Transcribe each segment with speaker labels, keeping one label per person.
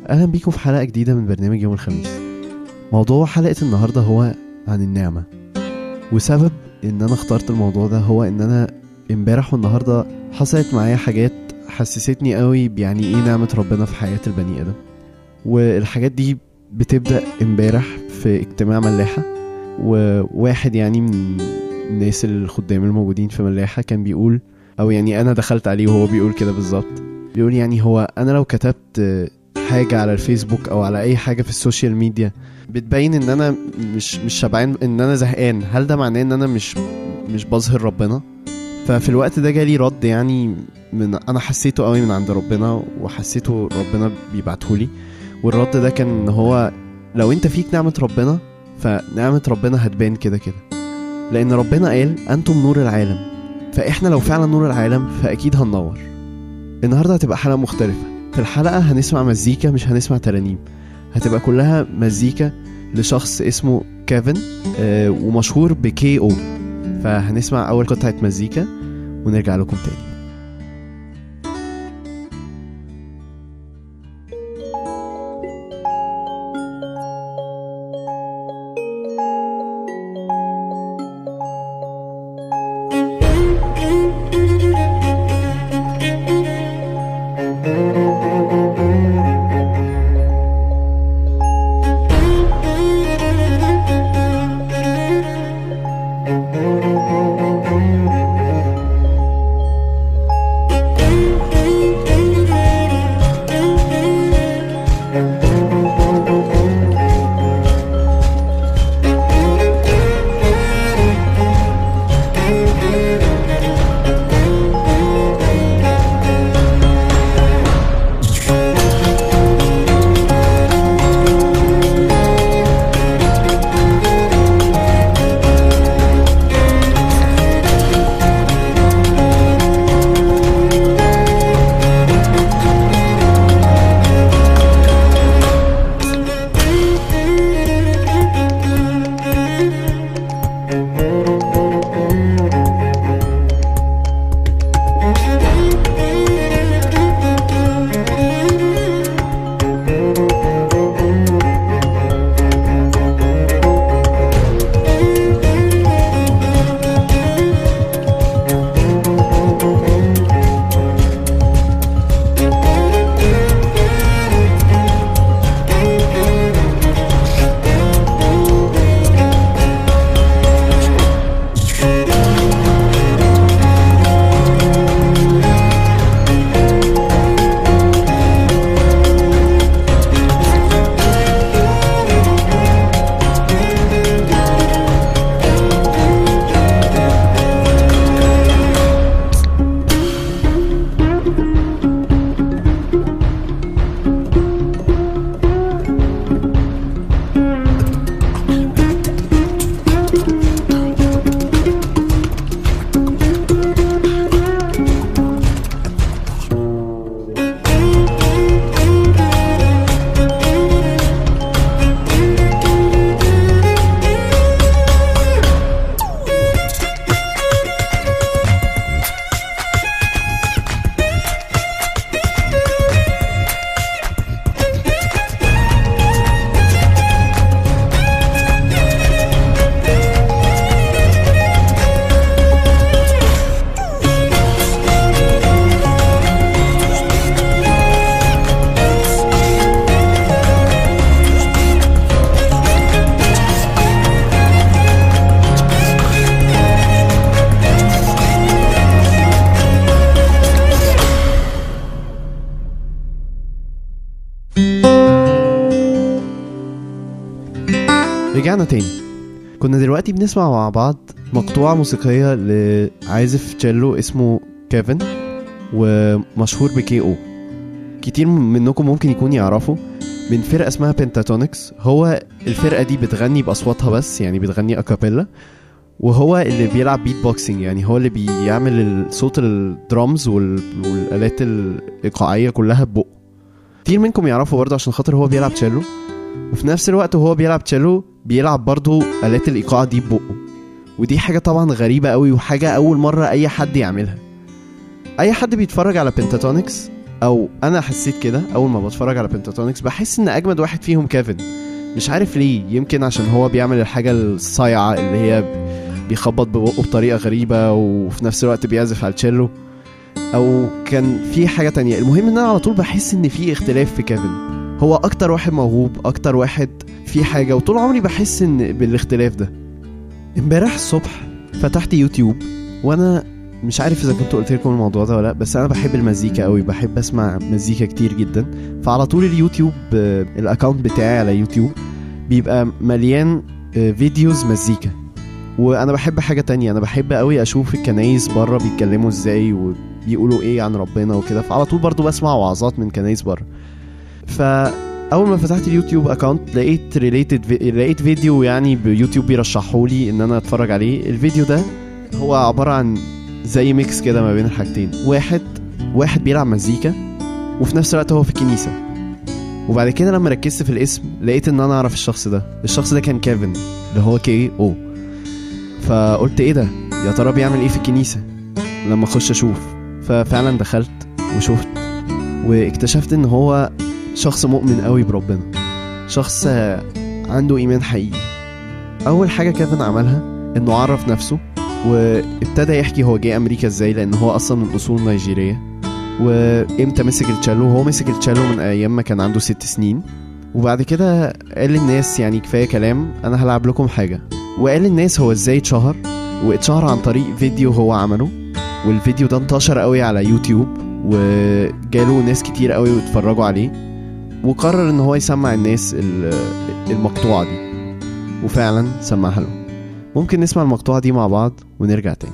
Speaker 1: أهلا بيكم في حلقة جديدة من برنامج يوم الخميس موضوع حلقة النهاردة هو عن النعمة وسبب إن أنا اخترت الموضوع ده هو إن أنا امبارح والنهاردة حصلت معايا حاجات حسستني قوي بيعني إيه نعمة ربنا في حياة البني آدم والحاجات دي بتبدأ امبارح في اجتماع ملاحة وواحد يعني من الناس الخدام الموجودين في ملاحة كان بيقول أو يعني أنا دخلت عليه وهو بيقول كده بالظبط بيقول يعني هو أنا لو كتبت حاجة على الفيسبوك أو على أي حاجة في السوشيال ميديا بتبين إن أنا مش مش شبعان إن أنا زهقان هل ده معناه إن أنا مش مش بظهر ربنا ففي الوقت ده جالي رد يعني من أنا حسيته قوي من عند ربنا وحسيته ربنا بيبعتهولي والرد ده كان إن هو لو أنت فيك نعمة ربنا فنعمة ربنا هتبان كده كده لأن ربنا قال أنتم نور العالم فإحنا لو فعلا نور العالم فأكيد هننور النهاردة هتبقى حلقة مختلفة في الحلقة هنسمع مزيكا مش هنسمع ترانيم هتبقى كلها مزيكا لشخص اسمه كيفن آه ومشهور بكي او فهنسمع أول قطعة مزيكا ونرجع لكم تاني رجعنا تاني كنا دلوقتي بنسمع مع بعض مقطوعة موسيقية لعازف تشيلو اسمه كيفن ومشهور بكي او كتير منكم ممكن يكون يعرفوا من فرقة اسمها بنتاتونكس هو الفرقة دي بتغني بأصواتها بس يعني بتغني أكابيلا وهو اللي بيلعب بيت بوكسينج يعني هو اللي بيعمل صوت الدرامز والآلات الإيقاعية كلها ببقه كتير منكم يعرفوا برضه عشان خاطر هو بيلعب تشيلو وفي نفس الوقت وهو بيلعب تشيلو بيلعب برضه آلات الإيقاع دي ببقه ودي حاجة طبعا غريبة قوي وحاجة أول مرة أي حد يعملها أي حد بيتفرج على بنتاتونكس او انا حسيت كده اول ما بتفرج على بنتاتونكس بحس ان اجمد واحد فيهم كيفن مش عارف ليه يمكن عشان هو بيعمل الحاجه الصايعه اللي هي بيخبط ببقه بطريقه غريبه وفي نفس الوقت بيعزف على التشيلو او كان في حاجه تانية المهم ان انا على طول بحس ان في اختلاف في كيفن هو اكتر واحد موهوب اكتر واحد في حاجه وطول عمري بحس ان بالاختلاف ده امبارح الصبح فتحت يوتيوب وانا مش عارف اذا كنت قلت لكم الموضوع ده ولا لا بس انا بحب المزيكا قوي بحب اسمع مزيكا كتير جدا فعلى طول اليوتيوب آه، الاكونت بتاعي على يوتيوب بيبقى مليان آه، فيديوز مزيكا وانا بحب حاجه تانية انا بحب قوي اشوف الكنايس بره بيتكلموا ازاي وبيقولوا ايه عن ربنا وكده فعلى طول برضو بسمع وعظات من كنايس بره فاول ما فتحت اليوتيوب اكونت لقيت ريليتد لقيت فيديو يعني بيوتيوب بيرشحه لي ان انا اتفرج عليه الفيديو ده هو عباره عن زي ميكس كده ما بين الحاجتين واحد واحد بيلعب مزيكا وفي نفس الوقت هو في الكنيسه وبعد كده لما ركزت في الاسم لقيت ان انا اعرف الشخص ده الشخص ده كان كيفن اللي هو كي او فقلت ايه ده يا ترى بيعمل ايه في الكنيسه لما اخش اشوف ففعلا دخلت وشفت واكتشفت ان هو شخص مؤمن قوي بربنا شخص عنده ايمان حقيقي اول حاجه كيفن عملها انه عرف نفسه وابتدى يحكي هو جه امريكا ازاي لان هو اصلا من اصول نيجيريه وامتى مسك التشالو هو مسك التشالو من ايام ما كان عنده ست سنين وبعد كده قال للناس يعني كفايه كلام انا هلعب لكم حاجه وقال للناس هو ازاي اتشهر واتشهر عن طريق فيديو هو عمله والفيديو ده انتشر قوي على يوتيوب وجاله ناس كتير قوي واتفرجوا عليه وقرر ان هو يسمع الناس ال- المقطوعه دي وفعلا سمعها له ممكن نسمع المقطوعه دي مع بعض ونرجع تاني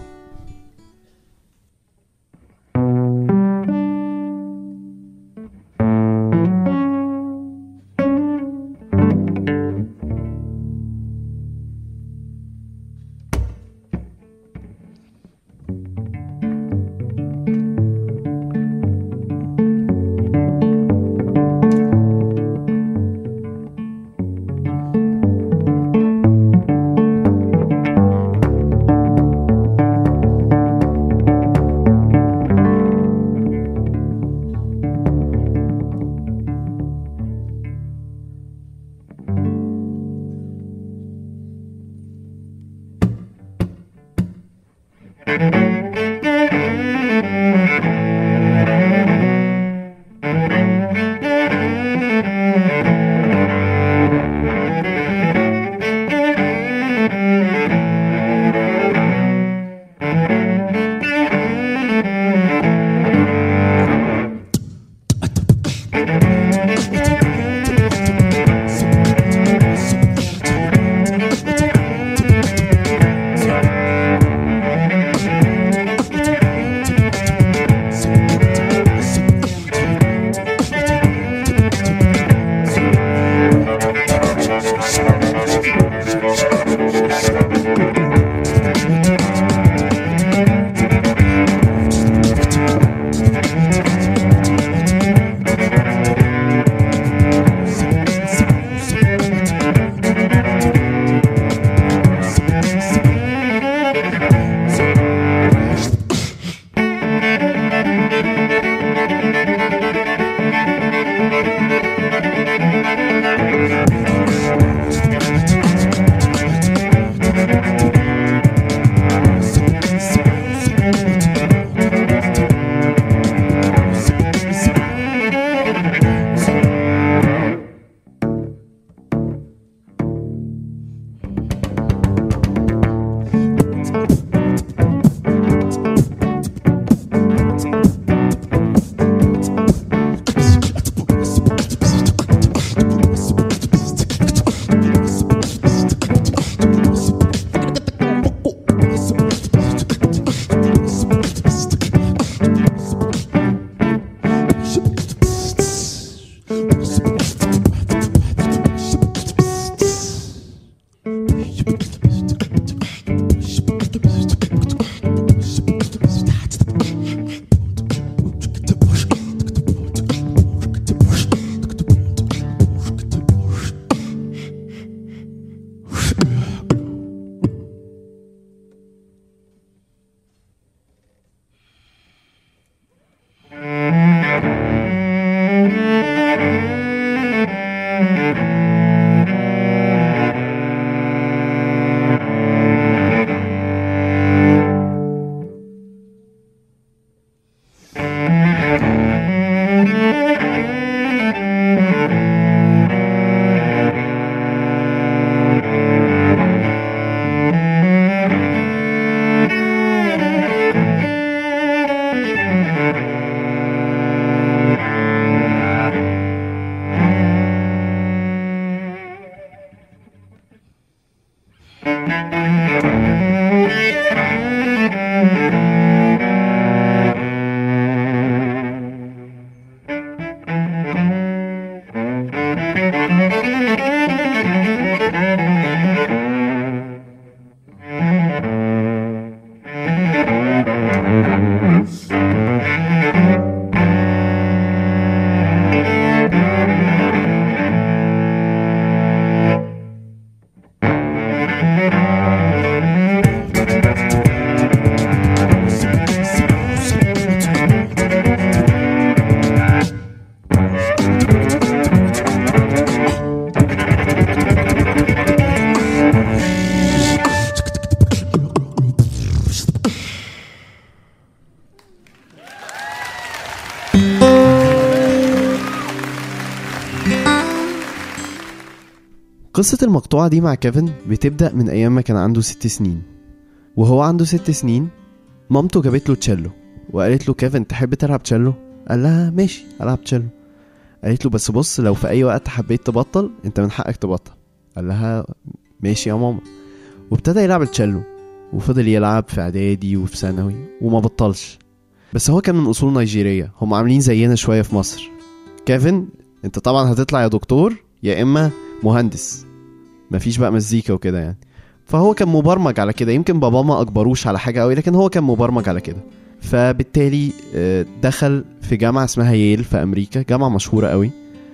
Speaker 1: قصة المقطوعة دي مع كيفن بتبدأ من أيام ما كان عنده ست سنين وهو عنده ست سنين مامته جابت له تشيلو وقالت له كيفن تحب تلعب تشيلو؟ قال لها ماشي ألعب تشيلو قالت له بس بص لو في أي وقت حبيت تبطل أنت من حقك تبطل قال لها ماشي يا ماما وابتدى يلعب التشيلو وفضل يلعب في إعدادي وفي ثانوي وما بطلش بس هو كان من أصول نيجيرية هم عاملين زينا شوية في مصر كيفن أنت طبعا هتطلع يا دكتور يا إما مهندس مفيش بقى مزيكا وكده يعني فهو كان مبرمج على كده يمكن بابا ما اجبروش على حاجه قوي لكن هو كان مبرمج على كده فبالتالي آه، دخل في جامعه اسمها ييل في امريكا جامعه مشهوره قوي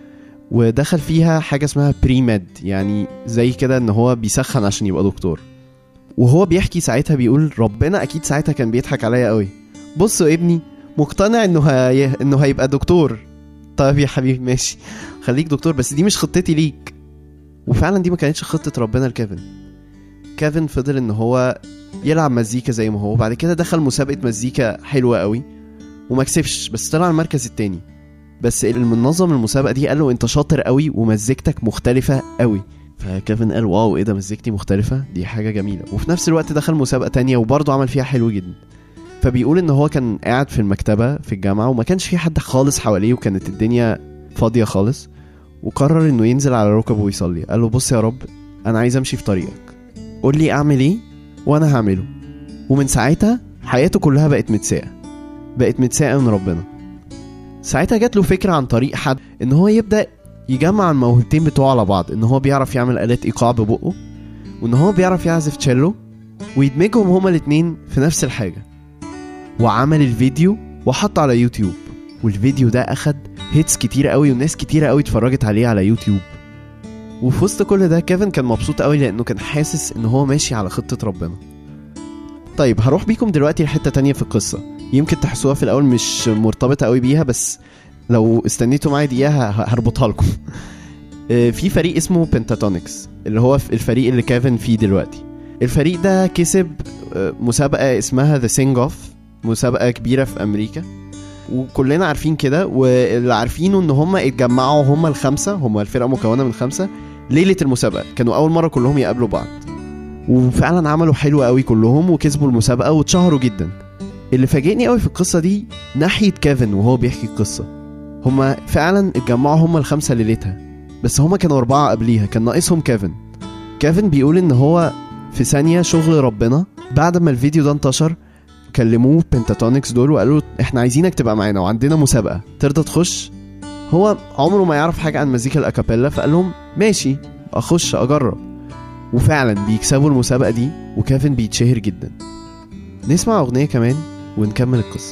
Speaker 1: ودخل فيها حاجه اسمها بري ميد يعني زي كده ان هو بيسخن عشان يبقى دكتور وهو بيحكي ساعتها بيقول ربنا اكيد ساعتها كان بيضحك عليا قوي بصوا ابني مقتنع انه هي... انه هيبقى دكتور طيب يا حبيبي ماشي خليك دكتور بس دي مش خطتي ليك وفعلا دي ما كانتش خطة ربنا لكيفن كيفن فضل ان هو يلعب مزيكا زي ما هو بعد كده دخل مسابقة مزيكا حلوة قوي وما كسبش بس طلع المركز التاني بس المنظم المسابقة دي قال له انت شاطر قوي ومزيكتك مختلفة قوي فكيفن قال واو ايه ده مزيكتي مختلفة دي حاجة جميلة وفي نفس الوقت دخل مسابقة تانية وبرضه عمل فيها حلو جدا فبيقول ان هو كان قاعد في المكتبة في الجامعة وما كانش في حد خالص حواليه وكانت الدنيا فاضية خالص وقرر انه ينزل على ركبه ويصلي قال له بص يا رب انا عايز امشي في طريقك قول لي اعمل ايه وانا هعمله ومن ساعتها حياته كلها بقت متساءة بقت متساءة من ربنا ساعتها جات له فكرة عن طريق حد ان هو يبدأ يجمع الموهبتين بتوعه على بعض ان هو بيعرف يعمل آلات ايقاع ببقه وان هو بيعرف يعزف تشيلو ويدمجهم هما الاتنين في نفس الحاجة وعمل الفيديو وحطه على يوتيوب والفيديو ده اخد هيتس كتيرة قوي وناس كتيرة قوي اتفرجت عليه على يوتيوب وفي وسط كل ده كيفن كان مبسوط قوي لانه كان حاسس ان هو ماشي على خطة ربنا طيب هروح بيكم دلوقتي لحتة تانية في القصة يمكن تحسوها في الاول مش مرتبطة قوي بيها بس لو استنيتوا معايا دقيقة ه- هربطها لكم آه، في فريق اسمه بنتاتونكس اللي هو الفريق اللي كيفن فيه دلوقتي الفريق ده كسب آه، مسابقة اسمها ذا سينج اوف مسابقة كبيرة في أمريكا وكلنا عارفين كده واللي عارفينه ان هم اتجمعوا هم الخمسه هم الفرقه مكونه من خمسه ليله المسابقه كانوا اول مره كلهم يقابلوا بعض وفعلا عملوا حلو قوي كلهم وكسبوا المسابقه واتشهروا جدا اللي فاجئني قوي في القصه دي ناحيه كيفن وهو بيحكي القصه هم فعلا اتجمعوا هم الخمسه ليلتها بس هم كانوا اربعه قبليها كان ناقصهم كيفن كيفن بيقول ان هو في ثانيه شغل ربنا بعد ما الفيديو ده انتشر كلموه بنتاتونكس دول وقالوا احنا عايزينك تبقى معانا وعندنا مسابقه ترضى تخش هو عمره ما يعرف حاجه عن مزيكا الاكابيلا فقال لهم ماشي اخش اجرب وفعلا بيكسبوا المسابقه دي وكيفن بيتشهر جدا نسمع اغنيه كمان ونكمل القصه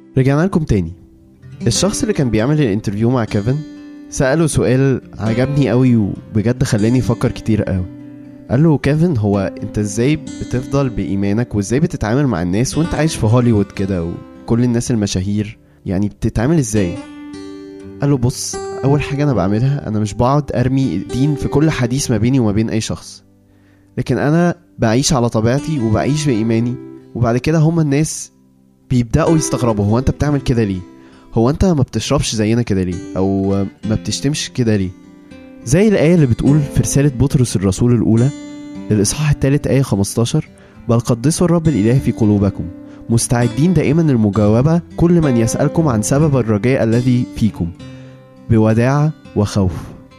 Speaker 1: رجعنا لكم تاني الشخص اللي كان بيعمل الانترفيو مع كيفن سأله سؤال عجبني قوي وبجد خلاني افكر كتير قوي قال له كيفن هو انت ازاي بتفضل بإيمانك وازاي بتتعامل مع الناس وانت عايش في هوليوود كده وكل الناس المشاهير يعني بتتعامل ازاي قال له بص اول حاجة انا بعملها انا مش بقعد ارمي دين في كل حديث ما بيني وما بين اي شخص لكن انا بعيش على طبيعتي وبعيش بإيماني وبعد كده هما الناس بيبدأوا يستغربوا هو انت بتعمل كده ليه هو انت ما بتشربش زينا كده ليه او ما بتشتمش كده ليه زي الآية اللي بتقول في رسالة بطرس الرسول الأولى الإصحاح الثالث آية 15 بل قدسوا الرب الإله في قلوبكم مستعدين دائما للمجاوبة كل من يسألكم عن سبب الرجاء الذي فيكم بوداعة وخوف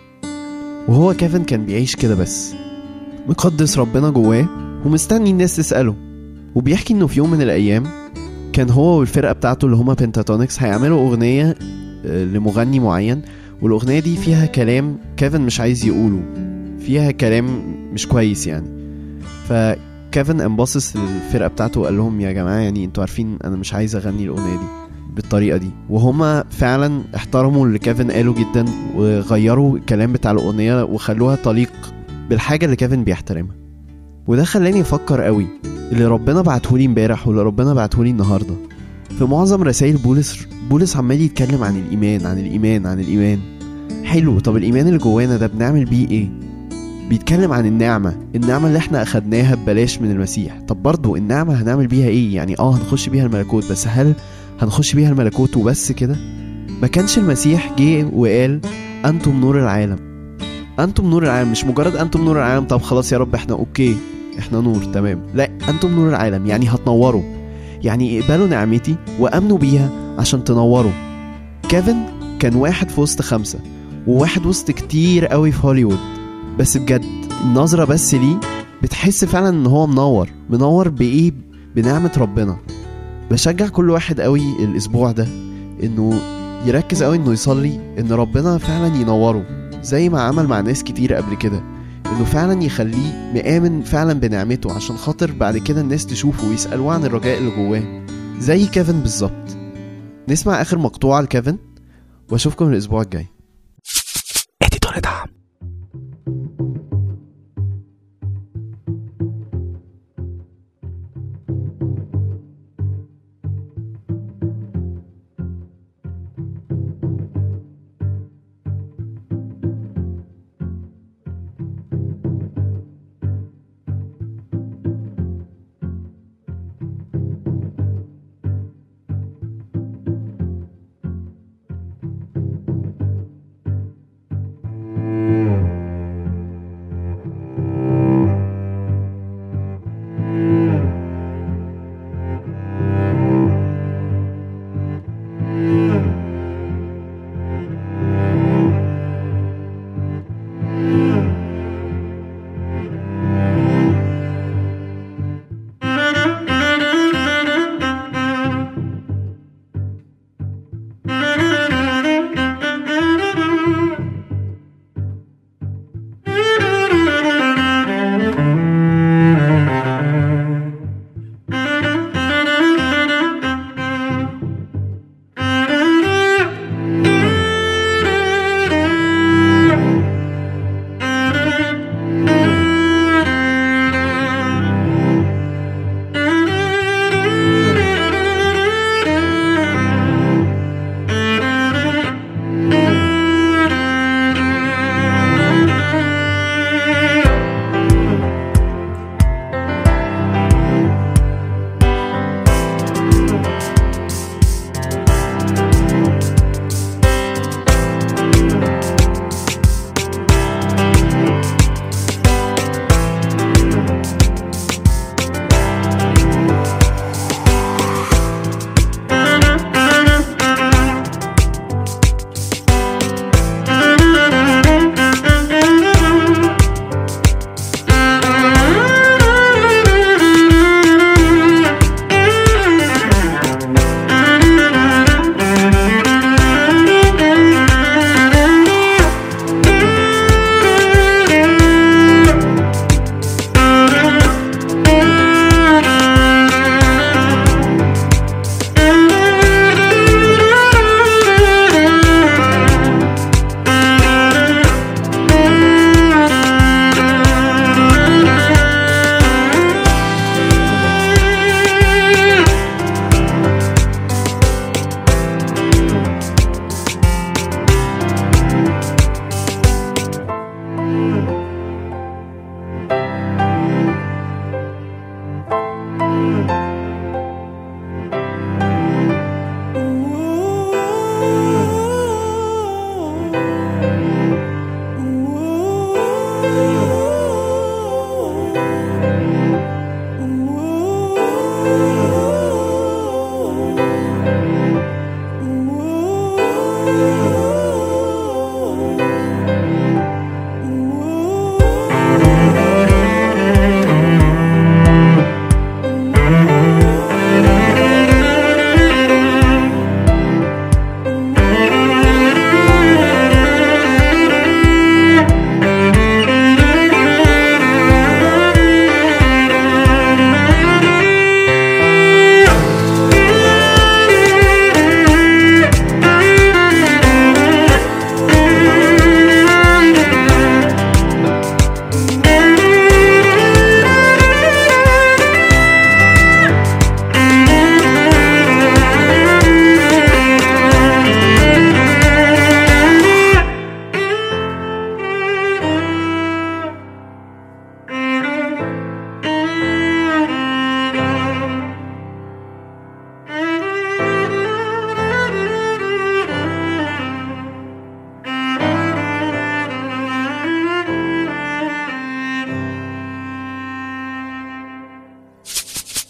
Speaker 1: وهو كيفن كان بيعيش كده بس مقدس ربنا جواه ومستني الناس تسأله وبيحكي انه في يوم من الأيام كان هو والفرقة بتاعته اللي هما بنتاتونكس هيعملوا أغنية آه، لمغني معين والأغنية دي فيها كلام كيفن مش عايز يقوله فيها كلام مش كويس يعني فكيفن قام باصص للفرقة بتاعته وقال لهم يا جماعة يعني انتوا عارفين أنا مش عايز أغني الأغنية دي بالطريقة دي وهما فعلا احترموا اللي كيفن قاله جدا وغيروا الكلام بتاع الأغنية وخلوها تليق بالحاجة اللي كيفن بيحترمها وده خلاني أفكر قوي اللي ربنا بعتهولي امبارح واللي ربنا بعتهولي النهارده في معظم رسائل بولس بولس عمال يتكلم عن الايمان عن الايمان عن الايمان حلو طب الايمان اللي جوانا ده بنعمل بيه ايه بيتكلم عن النعمة النعمة اللي احنا اخدناها ببلاش من المسيح طب برضو النعمة هنعمل بيها ايه يعني اه هنخش بيها الملكوت بس هل هنخش بيها الملكوت وبس كده ما كانش المسيح جه وقال انتم نور العالم انتم نور العالم مش مجرد انتم نور العالم طب خلاص يا رب احنا اوكي احنا نور تمام لا انتم نور العالم يعني هتنوروا يعني اقبلوا نعمتي وامنوا بيها عشان تنوروا كيفن كان واحد في وسط خمسة وواحد وسط كتير قوي في هوليوود بس بجد النظرة بس ليه بتحس فعلا ان هو منور منور بايه بنعمة ربنا بشجع كل واحد قوي الاسبوع ده انه يركز قوي انه يصلي ان ربنا فعلا ينوره زي ما عمل مع ناس كتير قبل كده انه فعلا يخليه مآمن فعلا بنعمته عشان خاطر بعد كده الناس تشوفه ويسألوه عن الرجاء اللي جواه زي كيفن بالظبط نسمع اخر مقطوعة لكيفن واشوفكم الاسبوع الجاي
Speaker 2: اديتور دعم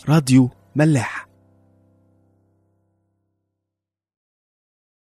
Speaker 2: راديو ملاح